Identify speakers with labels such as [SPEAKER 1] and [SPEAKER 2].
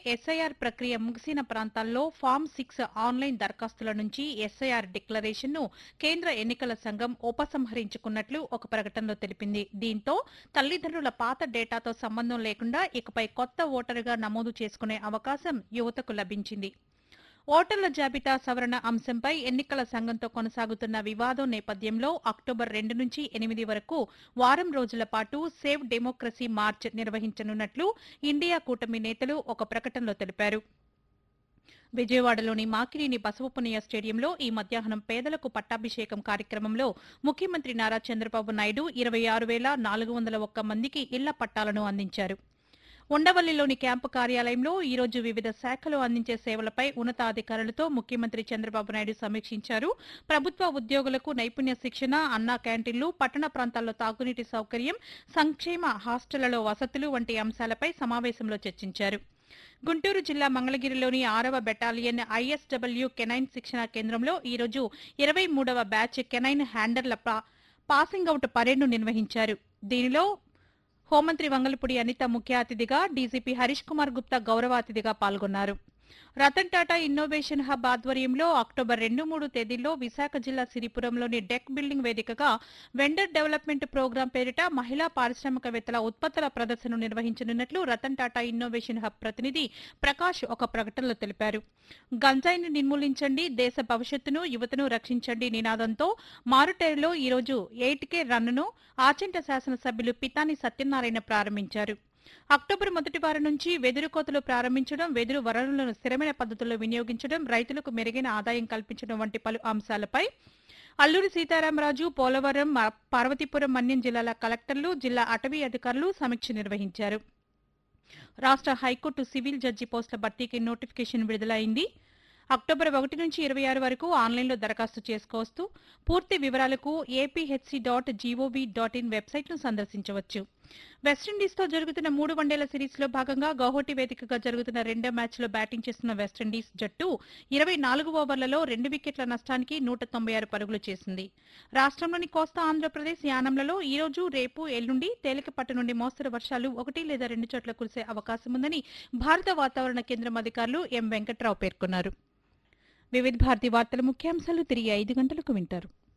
[SPEAKER 1] SIR ప్రక్రియ ముగిసిన ప్రాంతాల్లో ఫామ్ సిక్స్ ఆన్లైన్ దరఖాస్తుల నుంచి ఎస్ఐఆర్ డిక్లరేషన్ను కేంద్ర ఎన్నికల సంఘం ఉపసంహరించుకున్నట్లు ఒక ప్రకటనలో తెలిపింది దీంతో తల్లిదండ్రుల పాత డేటాతో సంబంధం లేకుండా ఇకపై కొత్త ఓటరుగా నమోదు చేసుకునే అవకాశం యువతకు లభించింది ఓటర్ల జాబితా సవరణ అంశంపై ఎన్నికల సంఘంతో కొనసాగుతున్న వివాదం నేపథ్యంలో అక్టోబర్ రెండు నుంచి ఎనిమిది వరకు వారం రోజుల పాటు సేవ్ డెమోక్రసీ మార్చ్ నిర్వహించనున్నట్లు ఇండియా కూటమి నేతలు ఒక ప్రకటనలో తెలిపారు విజయవాడలోని మాకినేని బసవపున్నయ్య స్టేడియంలో ఈ మధ్యాహ్నం పేదలకు పట్టాభిషేకం కార్యక్రమంలో ముఖ్యమంత్రి నారా చంద్రబాబు నాయుడు ఇరవై ఆరు వేల నాలుగు వందల ఒక్క మందికి ఇళ్ల పట్టాలను అందించారు ఉండవల్లిలోని క్యాంపు కార్యాలయంలో ఈ రోజు వివిధ శాఖలు అందించే సేవలపై ఉన్నతాధికారులతో ముఖ్యమంత్రి చంద్రబాబు నాయుడు సమీక్షించారు ప్రభుత్వ ఉద్యోగులకు నైపుణ్య శిక్షణ అన్నా క్యాంటీన్లు పట్టణ ప్రాంతాల్లో తాగునీటి సౌకర్యం సంక్షేమ హాస్టళ్లలో వసతులు వంటి అంశాలపై సమావేశంలో చర్చించారు గుంటూరు జిల్లా మంగళగిరిలోని ఆరవ బెటాలియన్ ఐఎస్డబ్ల్యూ కెనైన్ శిక్షణా కేంద్రంలో ఈ రోజు ఇరవై మూడవ బ్యాచ్ కెనైన్ హ్యాండర్ల పా- పాసింగ్ అవుట్ పరేడ్ను నిర్వహించారు దీనిలో హోంమంత్రి వంగలపూడి అనిత ముఖ్య అతిథిగా డీజీపీ హరీష్ కుమార్ గుప్తా గౌరవ అతిథిగా పాల్గొన్నారు రతన్ టాటా ఇన్నోవేషన్ హబ్ ఆధ్వర్యంలో అక్టోబర్ రెండు మూడు తేదీల్లో విశాఖ జిల్లా సిరిపురంలోని డెక్ బిల్డింగ్ వేదికగా వెండర్ డెవలప్మెంట్ ప్రోగ్రాం పేరిట మహిళా పారిశ్రామికవేత్తల ఉత్పత్తుల ప్రదర్శన నిర్వహించనున్నట్లు రతన్ టాటా ఇన్నోవేషన్ హబ్ ప్రతినిధి ప్రకాష్ ఒక ప్రకటనలో తెలిపారు గంజాయిని నిర్మూలించండి దేశ భవిష్యత్తును యువతను రక్షించండి నినాదంతో మారుటేరులో ఈరోజు ఎయిట్ కే రన్ను ఆచంట శాసనసభ్యులు పితాని సత్యనారాయణ ప్రారంభించారు అక్టోబర్ మొదటి వారం నుంచి వెదురు కోతలు ప్రారంభించడం వెదురు వనరులను స్థిరమైన పద్ధతుల్లో వినియోగించడం రైతులకు మెరుగైన ఆదాయం కల్పించడం వంటి పలు అంశాలపై అల్లూరి సీతారామరాజు పోలవరం మ- పార్వతీపురం మన్యం జిల్లాల కలెక్టర్లు జిల్లా అటవీ అధికారులు సమీక్ష నిర్వహించారు రాష్ట్ర హైకోర్టు సివిల్ జడ్జి పోస్టుల భర్తీకి నోటిఫికేషన్ విడుదలైంది అక్టోబర్ ఒకటి నుంచి ఇరవై ఆరు వరకు ఆన్లైన్లో దరఖాస్తు చేసుకోవచ్చు పూర్తి వివరాలకు APHC dot gov dot in వెబ్సైట్ను సందర్శించవచ్చు వెస్టిండీస్తో జరుగుతున్న మూడు వన్డేల సిరీస్లో భాగంగా గౌహటి వేదికగా జరుగుతున్న రెండో మ్యాచ్లో బ్యాటింగ్ చేస్తున్న వెస్టిండీస్ జట్టు ఇరవై నాలుగు ఓవర్లలో రెండు వికెట్ల నష్టానికి నూట తొంభై ఆరు పరుగులు చేసింది రాష్ట్రంలోని కోస్తా ఆంధ్రప్రదేశ్ యానంలలో ఈ రోజు రేపు ఎల్లుండి తేలికపాటి నుండి మోస్తరు వర్షాలు ఒకటి లేదా రెండు చోట్ల కురిసే అవకాశం ఉందని భారత వాతావరణ కేంద్రం అధికారులు ఎం వెంకట్రావు పేర్కొన్నారు వివిధ భారతి వార్తల ముఖ్యాంశాలు తిరిగి ఐదు గంటలకు వింటారు